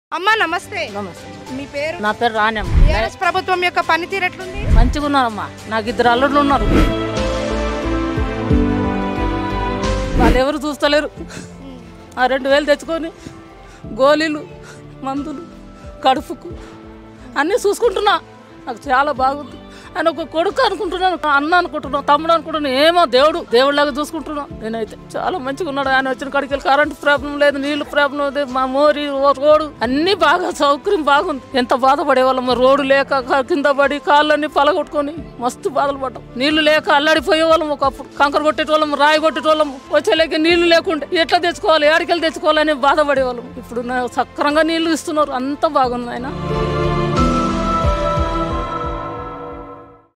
అమ్మా నమస్తే నమస్తే మీ పేరు నా పేరు రాణమ్మ టీఆర్ఎస్ ప్రభుత్వం యొక్క పనితీరు ఎట్లుంది మంచిగా ఉన్నారమ్మా నాకు ఇద్దరు అల్లుళ్ళు ఉన్నారు వాళ్ళు ఎవరు చూస్తలేరు ఆ రెండు వేలు తెచ్చుకొని గోళీలు మందులు కడుపుకు అన్నీ చూసుకుంటున్నా నాకు చాలా బాగుంది ఆయన ఒక కొడుకు అనుకుంటున్నాను అన్న అనుకుంటున్నాను తమ్ముడు అనుకుంటున్నాను ఏమో దేవుడు దేవుడిలాగా చూసుకుంటున్నాను నేనైతే చాలా మంచిగా ఉన్నాడు ఆయన వచ్చిన కాడికి వెళ్ళి కరెంట్ ప్రాబ్లం లేదు నీళ్ళు ప్రాబ్లం లేదు మా మోరి ఓ రోడ్డు అన్నీ బాగా సౌకర్యం బాగుంది ఎంత బాధపడే వాళ్ళం రోడ్డు లేక కా- కింద పడి కాళ్ళన్నీ పలగొట్టుకొని మస్తు బాధలు పడ్డాం నీళ్లు లేక అల్లాడిపోయే వాళ్ళం ఒకప్పుడు కంకర కొట్టేటోళ్ళం రాయి కొట్టేటోళ్ళం వచ్చేలేక నీళ్లు లేకుంటే ఎట్లా తెచ్చుకోవాలి ఏడికెళ్ళి తెచ్చుకోవాలని బాధపడేవాళ్ళం ఇప్పుడు నా సక్రంగా నీళ్లు ఇస్తున్నారు అంత బాగుంది ఆయన